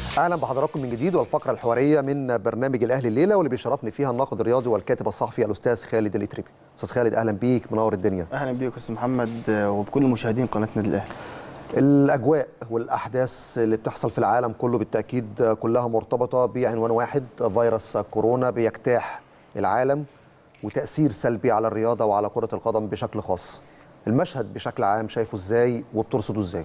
اهلا بحضراتكم من جديد والفقره الحواريه من برنامج الاهلي الليله واللي بيشرفني فيها الناقد الرياضي والكاتب الصحفي الاستاذ خالد الاتريبي استاذ خالد اهلا بيك منور الدنيا اهلا بيك استاذ محمد وبكل مشاهدين قناه نادي الاهلي الاجواء والاحداث اللي بتحصل في العالم كله بالتاكيد كلها مرتبطه بعنوان واحد فيروس كورونا بيجتاح العالم وتاثير سلبي على الرياضه وعلى كره القدم بشكل خاص المشهد بشكل عام شايفه ازاي وبترصده ازاي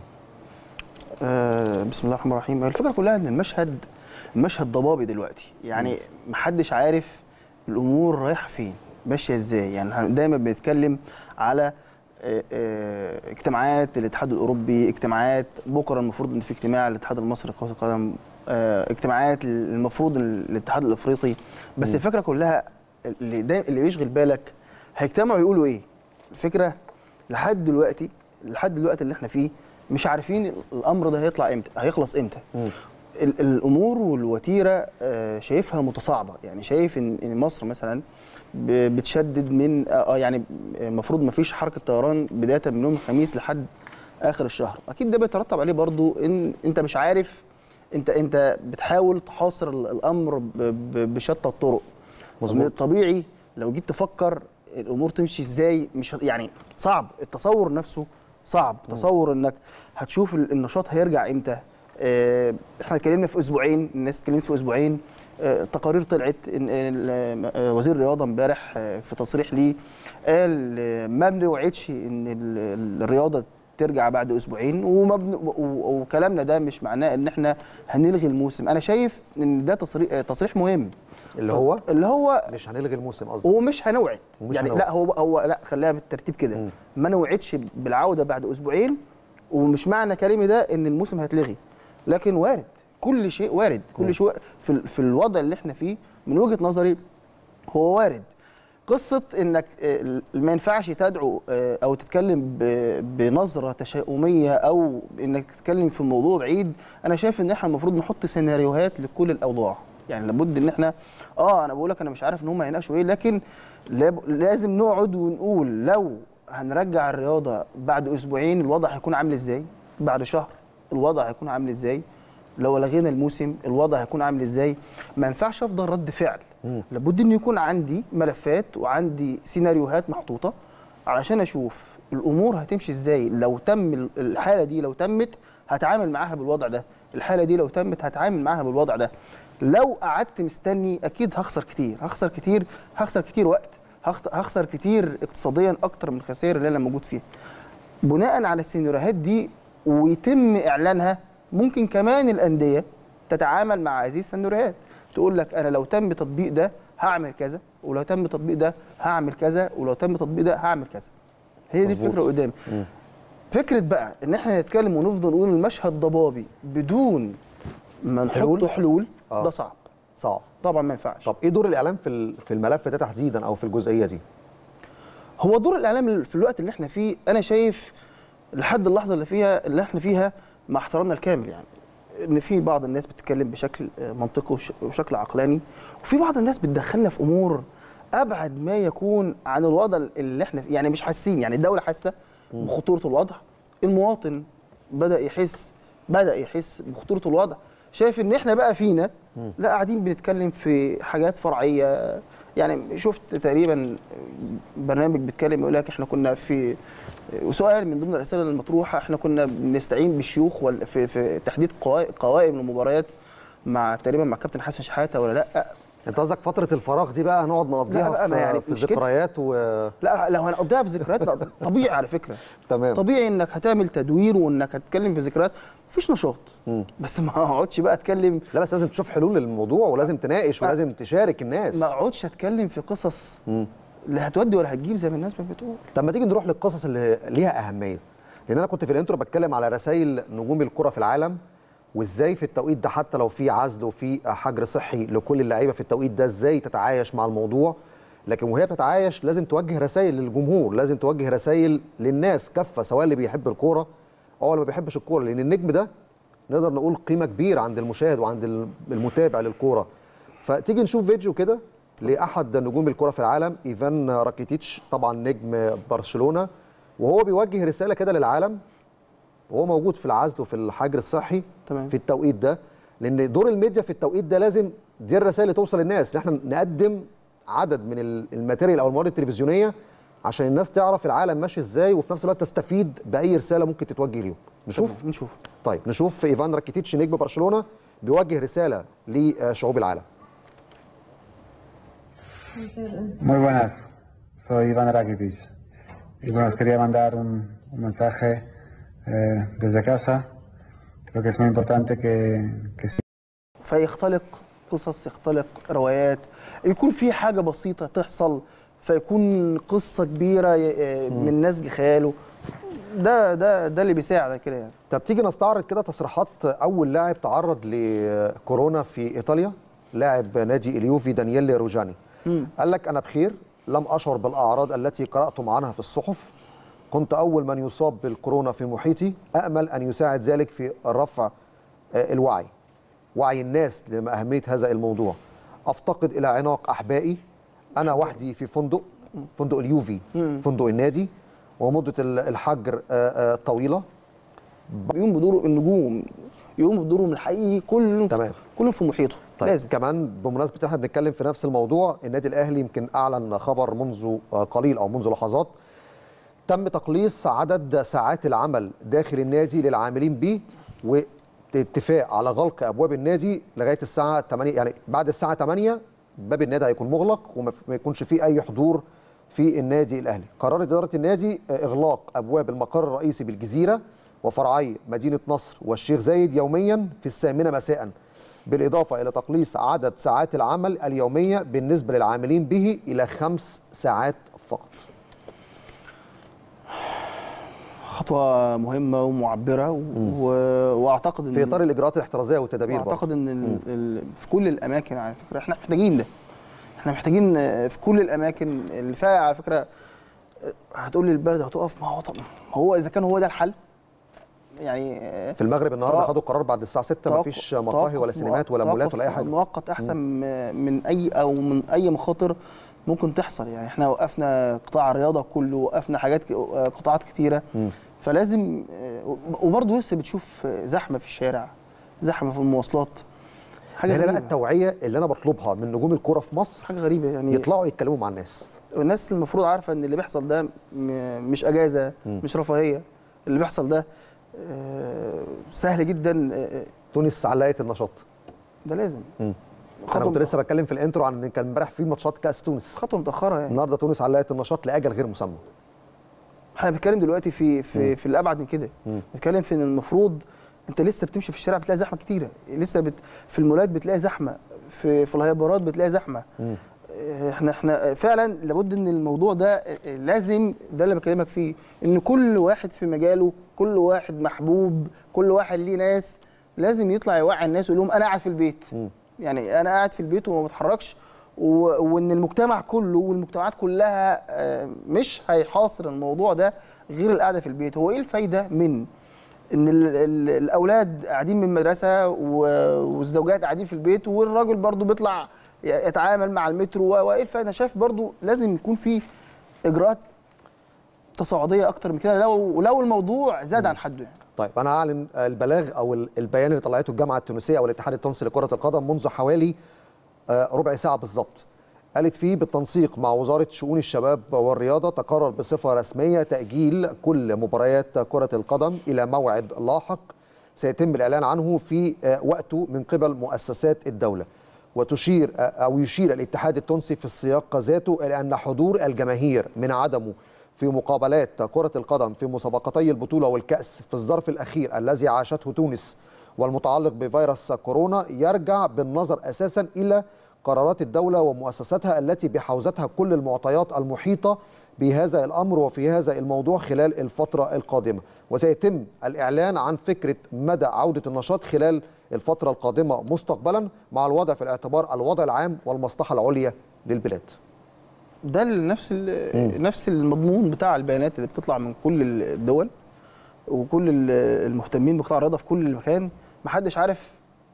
آه بسم الله الرحمن الرحيم الفكره كلها ان المشهد المشهد ضبابي دلوقتي يعني محدش عارف الامور رايحه فين ماشيه ازاي يعني احنا دايما بنتكلم على آه، آه، اجتماعات الاتحاد الاوروبي اجتماعات بكره المفروض ان في اجتماع الاتحاد المصري لكره القدم آه، اجتماعات المفروض الاتحاد الافريقي بس مم. الفكره كلها اللي دايما اللي بيشغل بالك هيجتمعوا يقولوا ايه الفكره لحد دلوقتي لحد دلوقتي اللي احنا فيه مش عارفين الامر ده هيطلع امتى هيخلص امتى مم. ال- الامور والوتيره آه، شايفها متصاعده يعني شايف ان إن مصر مثلا ب- بتشدد من اه آه، يعني المفروض ما فيش حركه طيران بدايه من يوم الخميس لحد اخر الشهر اكيد ده بيترتب عليه برضو ان انت مش عارف انت انت بتحاول تحاصر ال- الامر ب- ب- بشتى الطرق مظبوط. من الطبيعي لو جيت تفكر الامور تمشي ازاي مش ه- يعني صعب التصور نفسه صعب تصور انك هتشوف ال- النشاط هيرجع امتى آه، احنا اتكلمنا في اسبوعين الناس اتكلمت في اسبوعين آه، تقارير طلعت ان ال- آه، وزير الرياضه امبارح آه، في تصريح ليه قال آه، ما بنوعدش ان ال- ال- الرياضه ترجع بعد اسبوعين وما بن... و- و- وكلامنا ده مش معناه ان احنا هنلغي الموسم انا شايف ان ده تصريح آه، تصريح مهم اللي هو اللي هو مش هنلغي الموسم قصدي ومش هنوعد ومش يعني هنوعد. لا هو هو لا خليها بالترتيب كده مم. ما نوعدش بالعوده بعد اسبوعين ومش معنى كلامي ده ان الموسم هيتلغي لكن وارد كل شيء وارد مم. كل شيء في ال- في الوضع اللي احنا فيه من وجهه نظري هو وارد قصه انك آه، ما ينفعش تدعو آه، او تتكلم ب- بنظره تشاؤميه او انك تتكلم في موضوع بعيد انا شايف ان احنا المفروض نحط سيناريوهات لكل الاوضاع يعني لابد ان احنا اه انا بقول لك انا مش عارف ان هم هيناقشوا ايه لكن لاب- لازم نقعد ونقول لو هنرجع الرياضه بعد اسبوعين الوضع هيكون عامل ازاي بعد شهر الوضع هيكون عامل ازاي لو لغينا الموسم الوضع هيكون عامل ازاي ما ينفعش افضل رد فعل مم. لابد ان يكون عندي ملفات وعندي سيناريوهات محطوطه علشان اشوف الامور هتمشي ازاي لو تم ال- الحاله دي لو تمت هتعامل معاها بالوضع ده الحاله دي لو تمت هتعامل معاها بالوضع ده لو قعدت مستني اكيد هخسر كتير هخسر كتير هخسر كتير وقت هخت- هخسر كتير اقتصاديا اكتر من الخسائر اللي انا موجود فيها بناء على السيناريوهات دي ويتم اعلانها ممكن كمان الانديه تتعامل مع هذه السيناريوهات تقول لك انا لو تم تطبيق ده هعمل كذا ولو تم تطبيق ده هعمل كذا ولو تم تطبيق ده هعمل كذا هي دي مظبوط. الفكره قدامي مم. فكره بقى ان احنا نتكلم ونفضل نقول المشهد ضبابي بدون ما حلول؟ نحط حلول آه. ده صعب صعب طبعا ما ينفعش طب ايه دور الاعلام في ال- في الملف ده تحديدا او في الجزئيه دي هو دور الاعلام في الوقت اللي احنا فيه انا شايف لحد اللحظه اللي فيها اللي احنا فيها مع احترامنا الكامل يعني ان في بعض الناس بتتكلم بشكل آه، منطقي وش- وشكل عقلاني وفي بعض الناس بتدخلنا في امور ابعد ما يكون عن الوضع اللي احنا فيه يعني مش حاسين يعني الدوله حاسه بخطوره الوضع المواطن بدا يحس بدا يحس بخطوره الوضع شايف ان احنا بقى فينا لا قاعدين بنتكلم في حاجات فرعيه يعني شفت تقريبا برنامج بيتكلم يقول لك احنا كنا في وسؤال من ضمن الاسئله المطروحه احنا كنا بنستعين بالشيوخ ولا في في تحديد قوائم قوائم المباريات مع تقريبا مع كابتن حسن شحاته ولا لا انت قصدك فتره الفراغ دي بقى هنقعد نقضيها لا بقى، في, ما يعني في مش كده. ذكريات و لا لو هنقضيها في ذكريات لا، طبيعي على فكره تمام طبيعي انك هتعمل تدوير وانك هتتكلم في ذكريات مفيش نشاط مم. بس ما اقعدش بقى اتكلم لا بس لازم تشوف حلول للموضوع ولازم تناقش ولازم تشارك الناس ما اقعدش اتكلم في قصص مم. لا هتودي ولا هتجيب زي ما الناس ما بتقول طب ما تيجي نروح للقصص اللي ليها اهميه لان انا كنت في الانترو بتكلم على رسائل نجوم الكره في العالم وازاي في التوقيت ده حتى لو في عزل وفي حجر صحي لكل اللعيبه في التوقيت ده ازاي تتعايش مع الموضوع لكن وهي بتتعايش لازم توجه رسائل للجمهور لازم توجه رسائل للناس كافه سواء اللي بيحب الكوره او اللي ما بيحبش الكوره لان النجم ده نقدر نقول قيمه كبيره عند المشاهد وعند المتابع للكوره فتيجي نشوف فيديو كده لاحد نجوم الكره في العالم ايفان راكيتيتش طبعا نجم برشلونه وهو بيوجه رساله كده للعالم وهو موجود في العزل وفي الحجر الصحي تمام. في التوقيت ده لان دور الميديا في التوقيت ده لازم دي الرسائل اللي توصل للناس ان احنا نقدم عدد من ال- الماتيريال او المواد التلفزيونيه عشان الناس تعرف العالم ماشي ازاي وفي نفس الوقت تستفيد باي رساله ممكن تتوجه ليهم نشوف نشوف طيب نشوف ايفان راكيتيتش نجم برشلونه بيوجه رساله لشعوب العالم Muy buenas, soy Iván Rakitic. Y bueno, os quería mandar un, un mensaje eh, desde casa. Creo que es muy importante que, que فيختلق قصص يختلق روايات يكون في حاجه بسيطه تحصل فيكون قصه كبيره ي- من نسج خياله ده ده ده اللي بيساعد على كده يعني طب تيجي نستعرض كده تصريحات اول لاعب تعرض لكورونا في ايطاليا لاعب نادي اليوفي دانييل روجاني قال لك انا بخير لم اشعر بالاعراض التي قراتم عنها في الصحف كنت اول من يصاب بالكورونا في محيطي امل ان يساعد ذلك في رفع آه، الوعي وعي الناس لاهميه هذا الموضوع افتقد الى عناق احبائي انا وحدي في فندق فندق اليوفي فندق النادي ومده ال- الحجر آه، آه، طويله يقوم بدوره النجوم يقوم بدورهم الحقيقي كلهم تمام. كلهم في محيطه طيب لازم كمان بمناسبه احنا بنتكلم في نفس الموضوع النادي الاهلي يمكن اعلن خبر منذ آه، قليل او منذ لحظات تم تقليص عدد ساعات العمل داخل النادي للعاملين به واتفاق على غلق ابواب النادي لغايه الساعه 8 يعني بعد الساعه 8 باب النادي هيكون مغلق وما ما يكونش فيه اي حضور في النادي الاهلي قررت اداره النادي آه، اغلاق ابواب المقر الرئيسي بالجزيره وفرعي مدينه نصر والشيخ زايد يوميا في الثامنه مساء بالاضافه الى تقليص عدد ساعات العمل اليوميه بالنسبه للعاملين به الى خمس ساعات فقط خطوه مهمه ومعبره و... و... واعتقد ان في اطار الاجراءات الاحترازيه والتدابير برضه. واعتقد ان ال... ال... في كل الاماكن على فكره احنا محتاجين ده احنا محتاجين آه، في كل الاماكن اللي فيها على فكره آه، هتقول لي البلد هتقف ما هو طب ما هو اذا كان هو ده الحل يعني آه، في المغرب النهارده توقف- خدوا قرار بعد الساعه 6 توقف- مفيش مقاهي ولا توقف سينمات ولا مؤقت- مولات ولا اي توقف حاجه مؤقت احسن م- من اي او من اي مخاطر ممكن تحصل يعني احنا وقفنا قطاع الرياضه كله وقفنا حاجات ك- قطاعات كتيره فلازم آه، وبرضه لسه بتشوف زحمه في الشارع زحمه في المواصلات حاجه هنا بقى غريبه التوعيه اللي انا بطلبها من نجوم الكوره في مصر حاجه غريبه يعني يطلعوا يتكلموا مع الناس الناس المفروض عارفه ان اللي بيحصل ده م- مش اجازه مش رفاهيه اللي بيحصل ده آه، سهل جدا آه، تونس علقت النشاط ده لازم انا خطوه كنت لسه بتكلم في الانترو عن ان كان امبارح في ماتشات كاس تونس خطوه متاخره يعني النهارده تونس علقت النشاط لاجل غير مسمى احنا بنتكلم دلوقتي في في في الابعد من كده بنتكلم في ان المفروض انت لسه بتمشي في الشارع بتلاقي زحمه كتيره لسه بت في المولات بتلاقي زحمه في في الهايبرات بتلاقي زحمه اه، احنا احنا فعلا لابد ان الموضوع ده اه، لازم ده اللي بكلمك فيه ان كل واحد في مجاله كل واحد محبوب كل واحد ليه ناس لازم يطلع يوعي الناس ويقول لهم انا قاعد في البيت يعني انا قاعد في البيت وما بتحركش و- وان المجتمع كله والمجتمعات كلها آه، مش هيحاصر الموضوع ده غير القعده في البيت هو ايه الفايده من ان ال ال الاولاد قاعدين من المدرسه و- والزوجات قاعدين في البيت والراجل برضو بيطلع ي- يتعامل مع المترو و- وايه الفايده شايف برضو لازم يكون في اجراءات تصاعديه اكتر من كده لو لو الموضوع زاد عن حده يعني. طيب انا هعلن البلاغ او ال- البيان اللي طلعته الجامعه التونسيه او الاتحاد التونسي لكره القدم منذ حوالي آه، ربع ساعه بالظبط قالت فيه بالتنسيق مع وزاره شؤون الشباب والرياضه تقرر بصفه رسميه تاجيل كل مباريات كره القدم الى موعد لاحق سيتم الاعلان عنه في آه، وقته من قبل مؤسسات الدوله وتشير آه، او يشير الاتحاد التونسي في السياق ذاته الى ان حضور الجماهير من عدمه في مقابلات كرة القدم في مسابقتي البطولة والكأس في الظرف الأخير الذي عاشته تونس والمتعلق بفيروس كورونا يرجع بالنظر أساسا إلى قرارات الدولة ومؤسساتها التي بحوزتها كل المعطيات المحيطة بهذا الأمر وفي هذا الموضوع خلال الفترة القادمة وسيتم الإعلان عن فكرة مدى عودة النشاط خلال الفترة القادمة مستقبلا مع الوضع في الاعتبار الوضع العام والمصلحة العليا للبلاد ده ال- نفس ال- نفس المضمون بتاع البيانات اللي بتطلع من كل الدول وكل ال- المهتمين بقطاع الرياضه في كل مكان محدش عارف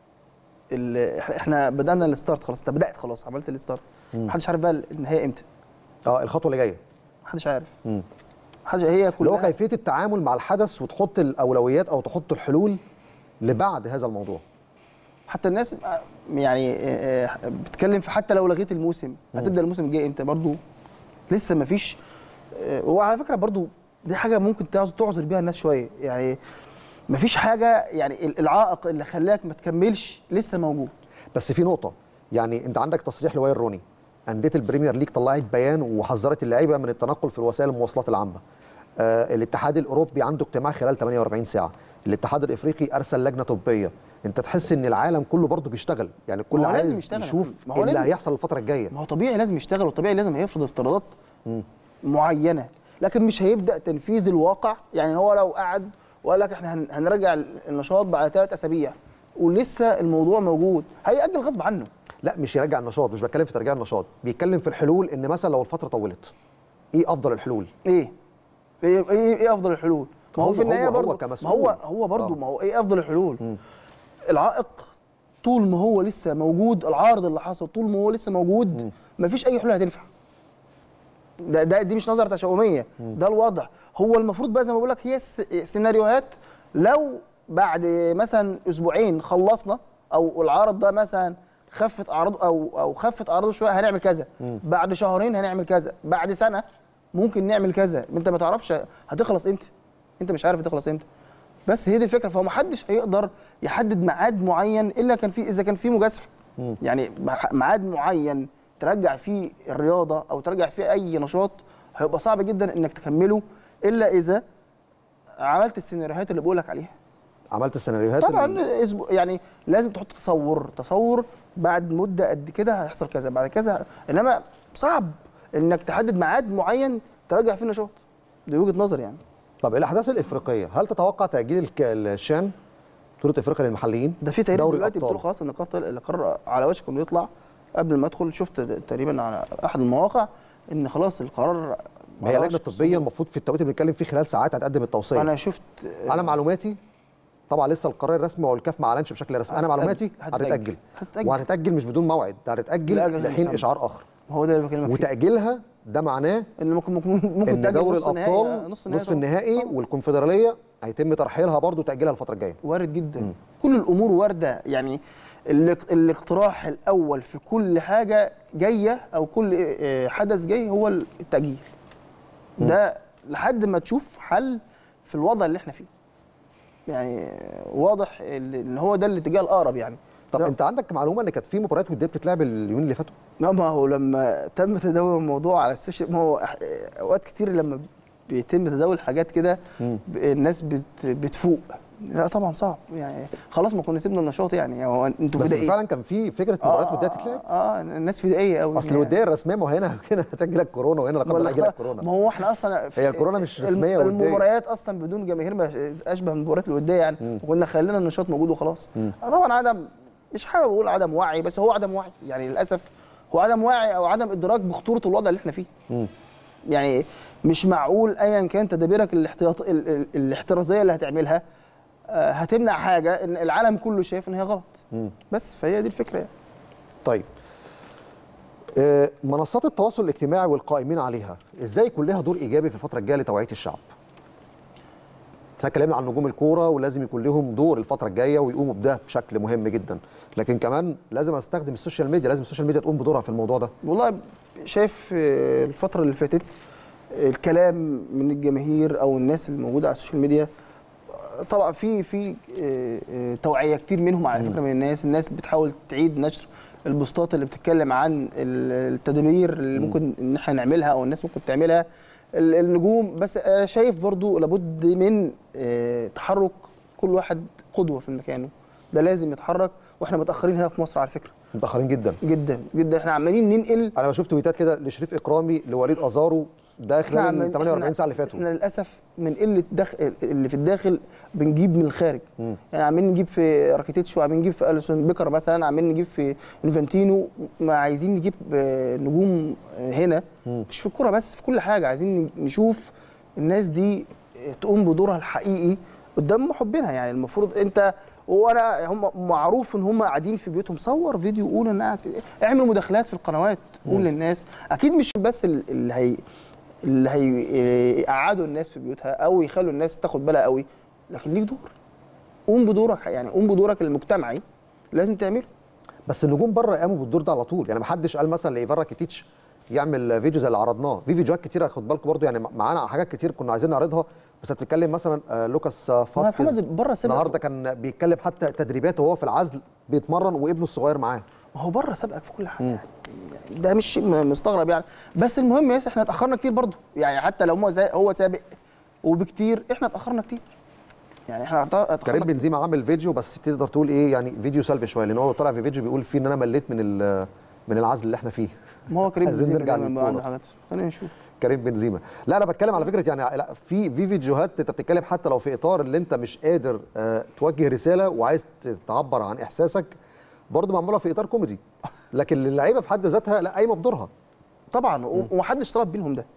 ال- إحنا- احنا بدانا الستارت خلاص انت بدات خلاص عملت الستارت محدش عارف بقى النهايه امتى اه الخطوة اللي جاية محدش عارف مم. محدش هي اللي هو كلها كيفيه التعامل مع الحدث وتحط الاولويات او تحط الحلول لبعد هذا الموضوع حتى الناس آه، يعني آه، آه، بتتكلم في حتى لو لغيت الموسم هتبدا الموسم الجاي امتى برضو لسه ما فيش وعلى فكره برضو دي حاجه ممكن تعذ- تعذر بيها الناس شويه يعني ما فيش حاجه يعني ال- العائق اللي خلاك ما تكملش لسه موجود بس في نقطه يعني انت عندك تصريح لوائل روني انديه البريمير ليج طلعت بيان وحذرت اللعيبه من التنقل في وسائل المواصلات العامه آه الاتحاد الاوروبي عنده اجتماع خلال 48 ساعه الاتحاد الافريقي ارسل لجنه طبيه انت تحس ان العالم كله برضه بيشتغل يعني الكل ما هو لازم عايز يشتغل. يشوف ما هو ايه اللي لازم. هيحصل الفتره الجايه ما هو طبيعي لازم يشتغل وطبيعي لازم هيفرض افتراضات معينه لكن مش هيبدا تنفيذ الواقع يعني هو لو قعد وقال لك احنا هن- هنراجع النشاط بعد ثلاث اسابيع ولسه الموضوع موجود هيأجل غصب عنه لا مش يرجع النشاط مش بتكلم في ترجيع النشاط بيتكلم في الحلول ان مثلا لو الفتره طولت ايه افضل الحلول ايه ايه ايه, إيه افضل الحلول ما هو, هو- في النهايه هو- هو برضه ما كمسؤول. هو هو برضه آه. ما هو ايه افضل الحلول العائق طول ما هو لسه موجود العارض اللي حصل طول ما هو لسه موجود مفيش اي حلول هتنفع ده, ده دي مش نظره تشاؤميه ده الوضع هو المفروض بقى زي ما بقول لك هي الس- سيناريوهات لو بعد مثلا اسبوعين خلصنا او العرض ده مثلا خفت اعراضه او او خفت اعراضه شويه هنعمل كذا بعد شهرين هنعمل كذا بعد سنه ممكن نعمل كذا انت ما تعرفش هتخلص امتى انت مش عارف هتخلص امتى بس هي دي الفكره فهو ما حدش هيقدر يحدد ميعاد معين الا كان في اذا كان في مجازفه يعني مع- ميعاد معين ترجع فيه الرياضه او ترجع فيه اي نشاط هيبقى صعب جدا انك تكمله الا اذا عملت السيناريوهات اللي بقولك عليها عملت السيناريوهات طبعا اللي- اسبوع يعني لازم تحط تصور تصور بعد مده قد كده هيحصل كذا بعد كذا انما صعب انك تحدد ميعاد معين ترجع فيه النشاط دي وجهه نظر يعني طب الاحداث الافريقيه هل تتوقع تاجيل الك- الشان بطوله افريقيا للمحليين ده في تقريبا دوري دلوقتي الأبطال. بتقول خلاص ان القرار القرار على وشك انه يطلع قبل ما ادخل شفت تقريبا على احد المواقع ان خلاص القرار ما هي على لجنه وشك طبيه الصدور. المفروض في التوقيت اللي بنتكلم فيه خلال ساعات هتقدم التوصيه انا شفت على معلوماتي طبعا لسه القرار الرسمي والكاف ما اعلنش بشكل رسمي انا هتتأجل. معلوماتي هتتأجل. هتتاجل هتتأجل. وهتتاجل مش بدون موعد ده هتتاجل لأجل لحين المسمى. اشعار اخر هو ده اللي بكلمك فيه وتاجيلها ده معناه ان ممكن ممكن ممكن ان تأجل دوري نص النهائي- الابطال نص نصف طبعاً. النهائي طبعاً. والكونفدراليه هيتم ترحيلها برضو تاجيلها الفتره الجايه وارد جدا كل الامور وارده يعني الاق- الاقتراح الاول في كل حاجه جايه او كل آه، حدث جاي هو التاجيل ده لحد ما تشوف حل في الوضع اللي احنا فيه يعني واضح ال- ان هو ده الاتجاه الاقرب يعني طب ده- انت عندك معلومه ان كانت في مباريات وديه بتتلعب اليومين اللي فاتوا لا ما هو لما تم تداول الموضوع على السوشيال ما هو أح- اوقات كتير لما بيتم تداول حاجات كده ب- الناس بت بتفوق لا طبعا صعب يعني خلاص ما كنا سيبنا النشاط يعني هو انتوا بس فدائيين فعلا كان في فكره مباريات وديه تتلعب اه, آه الناس فدائيه قوي اصل الوديه الرسميه ما هو هنا هنا هتاجل الكورونا وهنا لا قدر الله هيجي لك كورونا ما هو احنا اصلا في- هي الكورونا مش الم- رسمية ودية. المباريات اصلا بدون جماهير ما اشبه من المباريات الوديه يعني وكنا خلينا النشاط موجود وخلاص آه طبعا عدم مش حابب اقول عدم وعي بس هو عدم وعي يعني للاسف هو عدم وعي او عدم ادراك بخطوره الوضع اللي احنا فيه يعني مش معقول ايا كان تدابيرك الاحتياط ال- ال- الاحترازيه اللي هتعملها آه، هتمنع حاجه ان العالم كله شايف ان هي غلط بس فهي دي الفكره يعني طيب آه، منصات التواصل الاجتماعي والقائمين عليها ازاي يكون لها دور ايجابي في الفتره الجايه لتوعيه الشعب احنا اتكلمنا عن نجوم الكوره ولازم يكون لهم دور الفتره الجايه ويقوموا بده بشكل مهم جدا لكن كمان لازم استخدم السوشيال ميديا لازم السوشيال ميديا تقوم بدورها في الموضوع ده والله شايف آه، الفترة اللي فاتت آه، الكلام من الجماهير او الناس اللي موجودة على السوشيال ميديا آه، طبعا في في آه، آه، توعية كتير منهم على فكرة من الناس الناس بتحاول تعيد نشر البوستات اللي بتتكلم عن ال- التدابير اللي ممكن ان احنا نعملها او الناس ممكن تعملها ال- النجوم بس أنا شايف برضو لابد من آه، تحرك كل واحد قدوة في مكانه ده لازم يتحرك واحنا متأخرين هنا في مصر على فكرة متاخرين جدا جدا جدا احنا عمالين ننقل انا بشوف تويتات كده لشريف اكرامي لوليد ازارو ده خلال عمال- ال 48 ساعه اللي احنا فاتوا للاسف من قله دخل اللي في الداخل بنجيب من الخارج يعني عمالين نجيب في راكيتيتش وعمالين نجيب في اليسون بيكر مثلا عمالين نجيب في انفانتينو ما عايزين نجيب آه، نجوم آه، هنا مش في الكوره بس في كل حاجه عايزين نشوف الناس دي آه، تقوم بدورها الحقيقي قدام محبينها يعني المفروض انت وانا هم معروف ان هم قاعدين في بيوتهم صور فيديو قول انا قاعد في اعمل مداخلات في القنوات قول للناس اكيد مش بس ال- اللي هي اللي هيقعدوا الناس في بيوتها او يخلوا الناس تاخد بالها قوي لكن ليك دور قوم بدورك يعني قوم بدورك المجتمعي لازم تعمله بس النجوم بره قاموا بالدور ده على طول يعني ما حدش قال مثلا لايفان راكيتيتش يعمل فيديو زي اللي عرضناه في فيديوهات كتيره خد بالكم برضو يعني معانا حاجات كتير كنا عايزين نعرضها بس هتتكلم مثلا آه، لوكاس آه، فاسكيز محمد بره سبق. النهارده كان بيتكلم حتى تدريباته وهو في العزل بيتمرن وابنه الصغير معاه ما هو بره سابقك في كل حاجه يعني ده مش شيء م- مستغرب يعني بس المهم يا ياسر احنا اتاخرنا كتير برضه يعني حتى لو هو زي هو سابق وبكتير احنا اتاخرنا كتير يعني احنا اتأ- اتاخرنا كريم بنزيما عامل فيديو بس تقدر تقول ايه يعني فيديو سلبي شويه لان هو طلع في فيديو بيقول فيه ان انا مليت من ال- من العزل اللي احنا فيه ما هو كريم عايزين بنزيما نرجع دايما بيبقى عنده للكورة. حاجات خلينا نشوف كريم بنزيما لا انا بتكلم على فكره يعني لا في في فيديوهات انت بتتكلم حتى لو في اطار اللي انت مش قادر آه، توجه رساله وعايز ت- تعبر عن احساسك برضه معموله في اطار كوميدي لكن اللعيبه في حد ذاتها لا قايمه بدورها طبعا و- ومحدش طلب منهم ده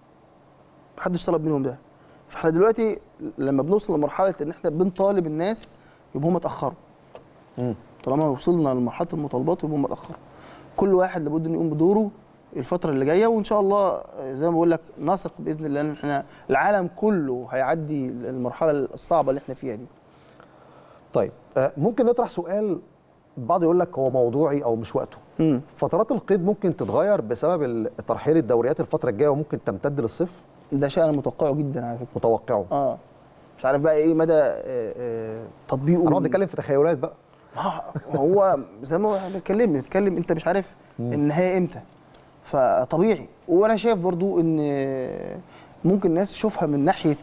محدش طلب منهم ده فاحنا دلوقتي لما بنوصل لمرحله ان احنا بنطالب الناس يبقى هم اتاخروا طالما وصلنا لمرحله المطالبات يبقى هم اتاخروا كل واحد لابد انه يقوم بدوره الفتره اللي جايه وان شاء الله آه، زي ما بقول لك نثق باذن الله ان احنا العالم كله هيعدي المرحله الصعبه اللي احنا فيها دي طيب آه، ممكن نطرح سؤال بعض يقول لك هو موضوعي او مش وقته امم فترات القيد ممكن تتغير بسبب ال- ترحيل الدوريات الفتره الجايه وممكن تمتد للصيف ده شيء انا متوقعه جدا على فكره متوقعه اه مش عارف بقى ايه مدى آه، آه، تطبيقه هنقعد نتكلم في تخيلات بقى ما هو زي ما احنا بنتكلم بنتكلم انت مش عارف النهايه امتى فطبيعي وانا شايف برضو ان ممكن الناس تشوفها من ناحيه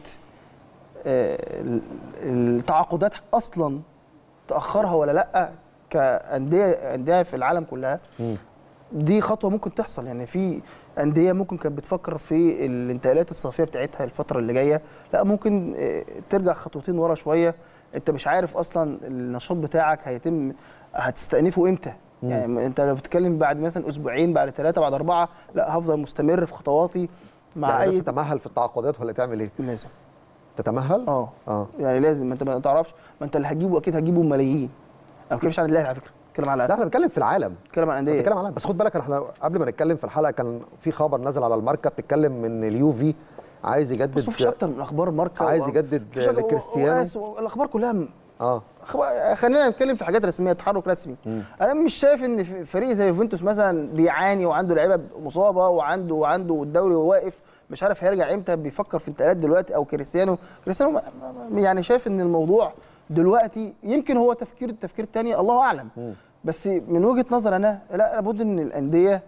آه، ال- التعاقدات اصلا تاخرها ولا لا كانديه انديه في العالم كلها دي خطوه ممكن تحصل يعني في انديه ممكن كانت بتفكر في الانتقالات الصيفيه بتاعتها الفتره اللي جايه لا ممكن آه، ترجع خطوتين ورا شويه انت مش عارف اصلا النشاط بتاعك هيتم هتستأنفه امتى يعني انت لو بتتكلم بعد مثلا اسبوعين بعد ثلاثه بعد اربعه لا هفضل مستمر في خطواتي مع يعني اي الناس تتمهل في التعاقدات ولا تعمل ايه لازم تتمهل اه اه يعني لازم ما انت ما تعرفش ما انت اللي هتجيبه اكيد هتجيبه ملايين انا ما بتكلمش عن الاهلي على فكره بتكلم على لا احنا بنتكلم في العالم بتكلم عن انديه بنتكلم على بس خد بالك احنا قبل ما نتكلم في الحلقه كان في خبر نزل على الماركه بتتكلم ان اليوفي عايز يجدد بس مفيش اكتر من اخبار ماركه عايز و- يجدد مفيش أكتر- لكريستيانو. وقاس و- الاخبار كلها م- اه أخبار- خلينا نتكلم في حاجات رسميه تحرك رسمي انا مش شايف ان في- فريق زي يوفنتوس مثلا بيعاني وعنده لعيبه مصابه وعنده وعنده الدوري واقف مش عارف هيرجع امتى بيفكر في انتقالات دلوقتي او كريستيانو كريستيانو ما- ما- ما- يعني شايف ان الموضوع دلوقتي يمكن هو تفكير التفكير الثاني الله اعلم بس من وجهه نظر انا لا لابد ان الانديه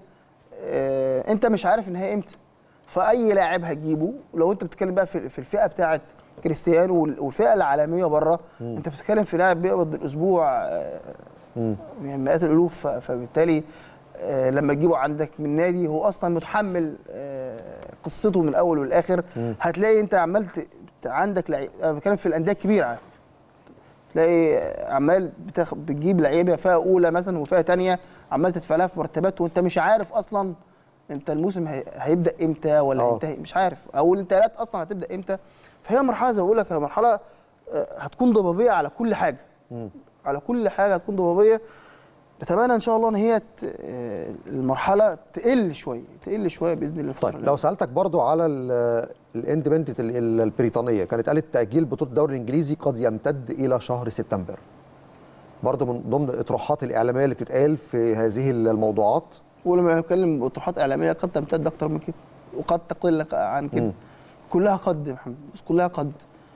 آه، انت مش عارف النهايه امتى فاي لاعب هتجيبه لو انت بتتكلم بقى في في الفئه بتاعه كريستيانو وال- والفئه العالميه بره انت بتتكلم في لاعب بيقبض بالاسبوع آه، يعني مئات الالوف ف- فبالتالي آه، لما تجيبه عندك من نادي هو اصلا متحمل آه، قصته من الاول والاخر هتلاقي انت عمال ت- ت- عندك لعيب انا بتكلم في الانديه الكبيره على فكرة. تلاقي عمال بتاخ... بتجيب لعيبه فئه اولى مثلا وفئه ثانيه عمال تدفع لها في مرتبات وانت مش عارف اصلا انت الموسم هي... هيبدا امتى ولا آه. هينتهي مش عارف او الانتقالات اصلا هتبدا امتى فهي مرحله زي ما بقول لك هي مرحله آه، هتكون ضبابيه على كل حاجه على كل حاجه هتكون ضبابيه نتمنى ان شاء الله ان هي ت... آه، المرحله تقل شويه تقل شويه باذن الله الفترة طيب اللي لو سالتك برضو على الاندبندنت البريطانيه كانت قالت تاجيل بطوله الدوري الانجليزي قد يمتد الى شهر سبتمبر برضو من ضمن الاطروحات الاعلاميه اللي بتتقال في هذه الموضوعات ولما نتكلم بطروحات اعلاميه قد تمتد اكتر من كده وقد تقل عن كده مم. كلها قد يا محمد بس كلها قد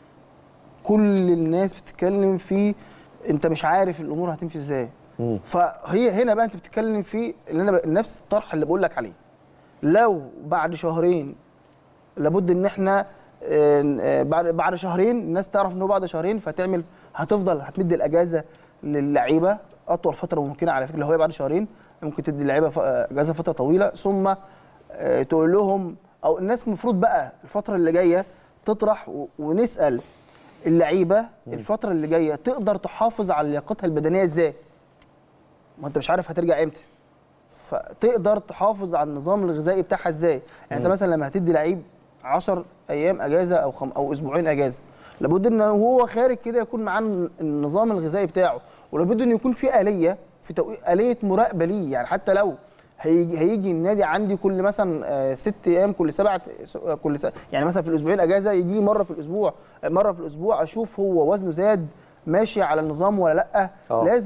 كل الناس بتتكلم في انت مش عارف الامور هتمشي ازاي مم. فهي هنا بقى انت بتتكلم في اللي انا ب- نفس الطرح اللي بقول لك عليه لو بعد شهرين لابد ان احنا آه، آه، بعد بعد شهرين الناس تعرف ان هو بعد شهرين فتعمل هتفضل هتمد الاجازه للعيبه اطول فتره ممكنه على فكره لو هي بعد شهرين ممكن تدي اللعيبه ف- آه، اجازه فتره طويله ثم آه، تقول لهم او الناس المفروض بقى الفتره اللي جايه تطرح و- ونسال اللعيبه الفتره اللي جايه تقدر تحافظ على لياقتها البدنيه ازاي ما انت مش عارف هترجع امتى فتقدر تحافظ على النظام الغذائي بتاعها ازاي يعني انت مثلا لما هتدي لعيب 10 ايام اجازه او خم او اسبوعين اجازه لابد ان هو خارج كده يكون معاه النظام الغذائي بتاعه ولابد ان يكون في اليه في توقيت اليه مراقبه ليه يعني حتى لو هيجي هيجي النادي عندي كل مثلا آه، ست ايام كل سبعه آه، كل س... يعني مثلا في الاسبوعين اجازه يجي لي مره في الاسبوع مره في الاسبوع اشوف هو وزنه زاد ماشي على النظام ولا لا آه. لازم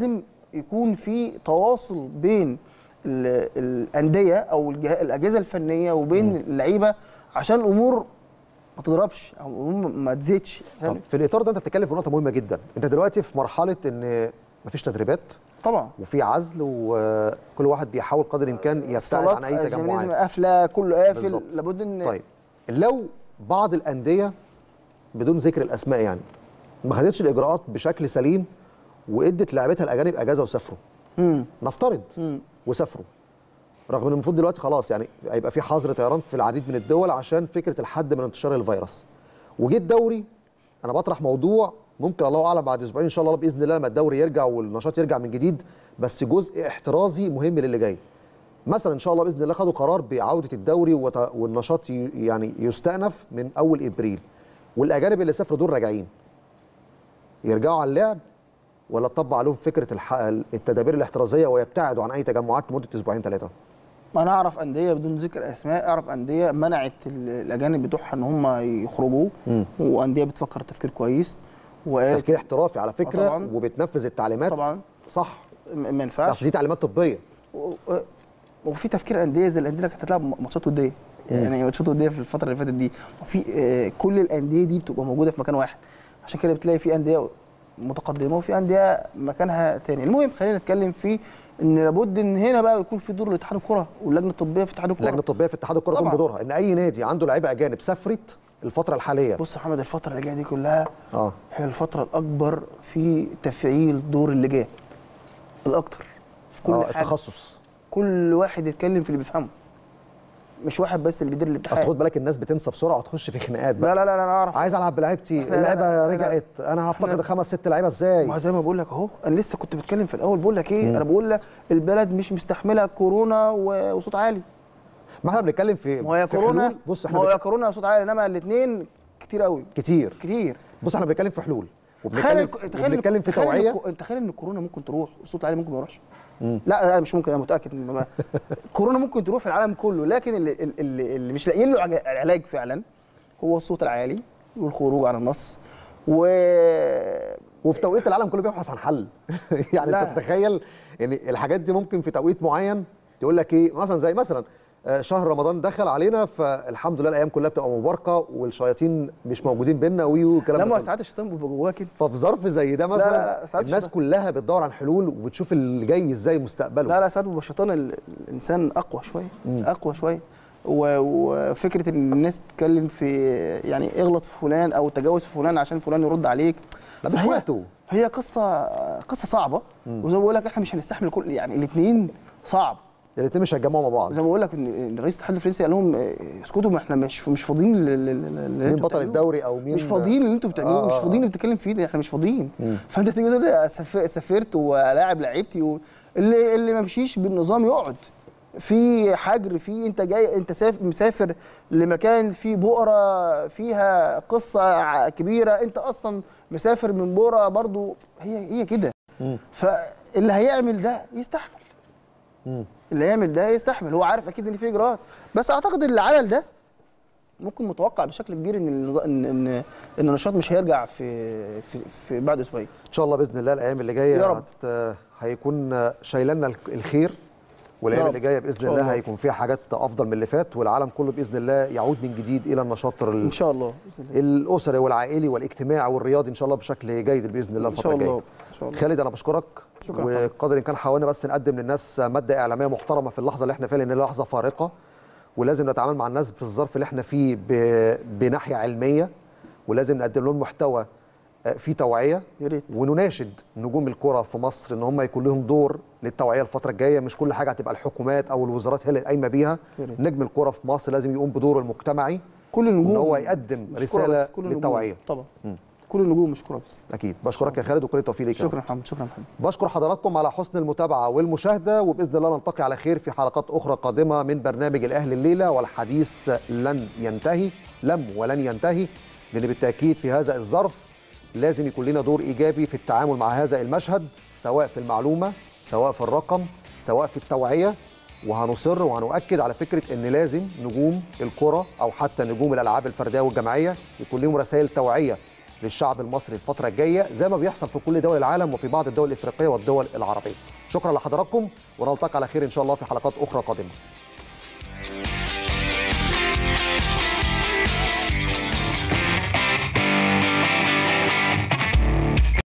يكون في تواصل بين ال- الانديه او الجه- الاجهزه الفنيه وبين اللعيبه عشان الامور ما تضربش او الامور ما تزيدش طب في الاطار ده انت بتتكلم في نقطه مهمه جدا انت دلوقتي في مرحله ان مفيش تدريبات طبعا وفي عزل وكل واحد بيحاول قدر الامكان يبتعد عن اي الجيمنازيوم تجمعات قافله كله قافل بالظبط. لابد ان طيب لو بعض الانديه بدون ذكر الاسماء يعني ما خدتش الاجراءات بشكل سليم وادت لاعبتها الاجانب اجازه وسافروا مم. نفترض مم. وسافروا رغم ان المفروض دلوقتي خلاص يعني هيبقى في حظر طيران في العديد من الدول عشان فكره الحد من انتشار الفيروس وجه الدوري انا بطرح موضوع ممكن الله اعلم بعد اسبوعين ان شاء الله باذن الله لما الدوري يرجع والنشاط يرجع من جديد بس جزء احترازي مهم للي جاي مثلا ان شاء الله باذن الله خدوا قرار بعوده الدوري وت- والنشاط ي- يعني يستأنف من اول ابريل والاجانب اللي سافروا دول راجعين يرجعوا على اللعب ولا تطبق عليهم فكره الح... التدابير الاحترازيه ويبتعدوا عن اي تجمعات لمده اسبوعين ثلاثه انا اعرف انديه بدون ذكر اسماء اعرف انديه منعت ال- الاجانب بتوعها ان هم يخرجوا مم. وانديه بتفكر تفكير كويس وقالت تفكير احترافي على فكره طبعاً. وبتنفذ التعليمات طبعا صح م- ما بس ينفعش دي تعليمات طبيه و- و- وفي تفكير انديه زي الانديه اللي كانت هتلعب ماتشات وديه يعني ماتشات وديه في الفتره اللي فاتت دي وفي آه، كل الانديه دي بتبقى موجوده في مكان واحد عشان كده بتلاقي في انديه متقدمه وفي انديه مكانها تاني المهم خلينا نتكلم في ان لابد ان هنا بقى يكون في دور لاتحاد الكره واللجنه الطبيه في اتحاد الكره اللجنه الطبيه في اتحاد الكره تقوم طبعاً. بدورها ان اي نادي عنده لعيبه اجانب سافرت الفتره الحاليه بص يا محمد الفتره اللي جايه دي كلها اه هي الفتره الاكبر في تفعيل دور اللجان الاكتر في كل آه حاجه التخصص كل واحد يتكلم في اللي بيفهمه مش واحد بس اللي بيدير اصل الاتحاد خد بالك الناس بتنسى بسرعه وتخش في خناقات بقى لا لا لا لا انا اعرف عايز العب بلعيبتي إحنا- اللعيبه إحنا- رجعت انا هفتقد إحنا- خمس ست لعيبه ازاي ما زي ما بقول لك اهو انا لسه كنت بتكلم في الاول بقول لك ايه انا بقول لك البلد مش مستحمله كورونا و- وصوت عالي ما احنا بنتكلم في ما هي في كورونا حلول بص ما احنا هو يا بنتكلم كورونا يا صوت عالي انما الاثنين كتير قوي كتير كتير بص احنا بنتكلم في حلول تخيل وبنتكلم الك- تخيل وبنتكلم في تخيل إن توعيه الكو- انت تخيل ان الكورونا ممكن تروح والصوت العالي ممكن ما يروحش لا لا مش ممكن انا متاكد ان ما- كورونا ممكن تروح في العالم كله لكن اللي, اللي, اللي مش لاقيين له عج- علاج فعلا هو الصوت العالي والخروج عن النص و وفي توقيت العالم كله بيبحث عن حل يعني لا. انت تتخيل ان الحاجات دي ممكن في توقيت معين يقول لك ايه مثلا زي مثلا آه، شهر رمضان دخل علينا فالحمد لله الايام كلها بتبقى مباركه والشياطين مش موجودين بينا وي والكلام لا ده ما كله. ساعات الشيطان بيبقى جواه كده ففي ظرف زي ده مثلا لا، لا، ساعات الناس الشيطان- كلها بتدور عن حلول وبتشوف اللي جاي ازاي مستقبله لا لا ساعات بيبقى الشيطان ال- الانسان اقوى شويه اقوى شويه و- وفكره ان الناس تتكلم في يعني اغلط في فلان او تجاوز في فلان عشان فلان يرد عليك لا مش فهي- وقته هي قصه قصه صعبه وزي ما بقول لك احنا مش هنستحمل كل يعني الاثنين صعب الاثنين مش هيتجمعوا مع بعض زي ما بقول لك ان إن رئيس الاتحاد الفرنسي قال لهم آه، اسكتوا ما احنا مش مش فاضيين لل- لل- لل- مين انتوا بطل بتعملوه. الدوري او مين مش فاضيين اللي انتوا بتعملوه آه، مش آه، فاضيين اللي بتتكلم فيه ده احنا مش فاضيين فانت تيجي تقول لي سف- سافرت ولاعب لعيبتي و... اللي اللي ما مشيش بالنظام يقعد في حجر في انت جاي انت ساف- مسافر لمكان فيه بؤره فيها قصه ع- كبيره انت اصلا مسافر من بؤره برضو هي هي كده فاللي هيعمل ده يستحمل اللي هيعمل ده يستحمل هو عارف اكيد ان في اجراءات بس اعتقد اللي عمل ده ممكن متوقع بشكل كبير ان النظ- ان ان ان النشاط مش هيرجع في في, في بعد اسبوعين ان شاء الله باذن الله الايام اللي جايه يا رب. هت- هيكون شايلنا الك- الخير والايام يا اللي رب. جايه إن باذن شاء الله الله. هيكون فيها حاجات افضل من اللي فات والعالم كله باذن الله يعود من جديد الى النشاط ال- ان شاء الله باذن الله الاسري والعائلي والاجتماعي والرياضي ان شاء الله بشكل جيد باذن الله ان الفتره شاء الجايه الله ان شاء الله خالد انا بشكرك شكراً محمد. وقدر الامكان حاولنا بس نقدم للناس ماده اعلاميه محترمه في اللحظه اللي احنا فيها لان هي لحظه فارقه ولازم نتعامل مع الناس في الظرف اللي احنا فيه ب... بناحيه علميه ولازم نقدم لهم محتوى آه، فيه توعيه يا ريت ونناشد نجوم الكره في مصر ان هم يكون لهم دور للتوعيه الفتره الجايه مش كل حاجه هتبقى الحكومات او الوزارات هي اللي قايمه بيها يا ريت. نجم الكره في مصر لازم يقوم بدوره المجتمعي كل النجوم ان هو يقدم مش كرة رساله بس، كل النجوم. للتوعيه طبعا كل النجوم مش كوره بس اكيد بشكرك يا خالد وكل التوفيق ليك يا رب. شكرا محمد شكرا محمد بشكر حضراتكم على حسن المتابعة والمشاهدة وبإذن الله نلتقي على خير في حلقات أخرى قادمة من برنامج الأهل الليلة والحديث لن ينتهي لم ولن ينتهي لأن بالتأكيد في هذا الظرف لازم يكون لنا دور إيجابي في التعامل مع هذا المشهد سواء في المعلومة سواء في الرقم سواء في التوعية وهنصر وهنؤكد على فكرة أن لازم نجوم الكرة أو حتى نجوم الألعاب الفردية والجماعية يكون لهم رسائل توعية للشعب المصري الفتره الجايه زي ما بيحصل في كل دول العالم وفي بعض الدول الافريقيه والدول العربيه شكرا لحضراتكم ونلتقي على خير ان شاء الله في حلقات اخرى قادمه